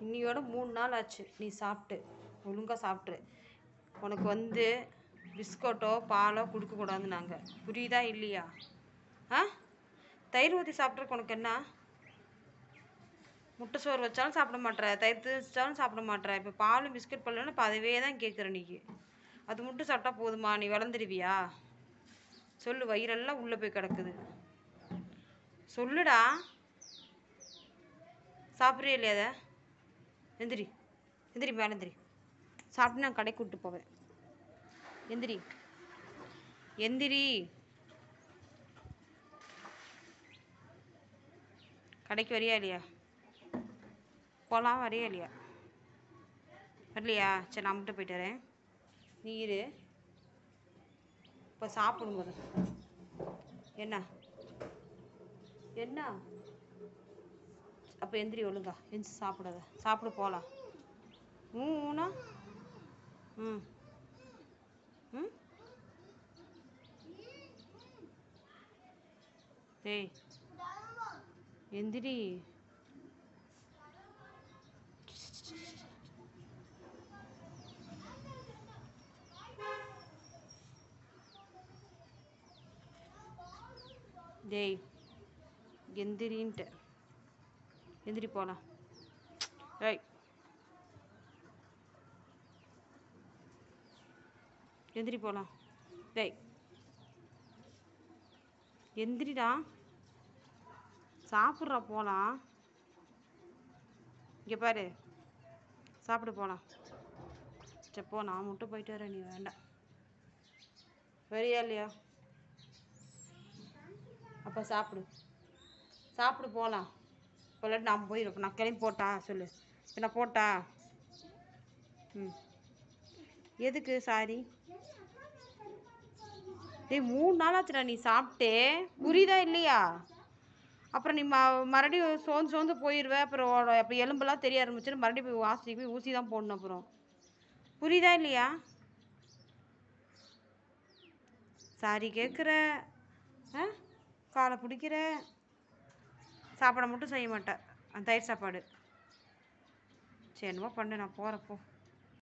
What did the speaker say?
இன்னியோட மூணு நாள் ஆச்சு நீ சாப்பிட்டு ஒழுங்காக சாப்பிட்ரு உனக்கு வந்து பிஸ்கட்டோ பாலோ கொடுக்கக்கூடாது நாங்கள் புரியுதா இல்லையா ஆ தயிர் ஊற்றி சாப்பிட்றக்கு உனக்கு என்ன முட்டை சோறு வச்சாலும் சாப்பிட மாட்ற தயிர் வச்சாலும் சாப்பிட மாட்ற இப்போ பாலும் பிஸ்கட் பல்லு இப்போ அதவே தான் கேட்குற நீக்கு அது மட்டும் சாப்பிட்டா போதுமா நீ வளர்ந்துடுவியா சொல்லு வயிறெல்லாம் உள்ளே போய் கிடக்குது சொல்லுடா சாப்பிட்றியா இல்லையா அதை எந்திரி எந்திரி மேலே எந்திரி சாப்பிட்டு நான் கடைக்கு கூப்பிட்டு போவேன் எந்திரி எந்திரி கடைக்கு வரியா இல்லையா போகலாம் வரியா இல்லையா வரலையா சரி நான் மட்டும் போயிட்டு வரேன் நீ இரு இப்போ சாப்பிடும்போது என்ன என்ன அப்போ எந்திரி ஒழுங்கா எந்திரி சாப்பிடாத சாப்பிட போகலாம் ஊனா ம் ம் டேய் எந்திரி டேய் எந்திரின்ட்டு எந்திரி போகலாம் ஏய் எந்திரி போகலாம் டேய் எந்திரிடா சாப்பிட்றா போகலாம் இங்கே பாரு சாப்பிட போகலாம் சரி போ நான் மட்டும் போயிட்டு வரேன் நீ வேண்டாம் வரியா இல்லையா அப்போ சாப்பிடு சாப்பிடு போகலாம் இப்போ இல்லாட்டி நான் போயிடும் இப்போ நான் கிளம்பி போட்டா சொல்லு இப்போ நான் போட்டா ம் எதுக்கு சாரி டேய் மூணு நாளாச்சுடா நீ சாப்பிட்டே புரியுதா இல்லையா அப்புறம் நீ ம மறுபடியும் சோர்ந்து சோர்ந்து போயிடுவ அப்புறம் உட- அப்போ எலும்பெல்லாம் தெரிய ஆரம்பிச்சிடும் மறுபடியும் போய் ஹாஸ்பிட்டலுக்கு போய் ஊசி தான் போடணும் அப்புறம் புரியுதா இல்லையா சாரி கேட்குற ஆ காலை பிடிக்கிற சாப்பாடை மட்டும் செய்ய மாட்டேன் அந்த தயிர் சாப்பாடு சரி என்னமோ பண்ணு நான் போகிறப்போ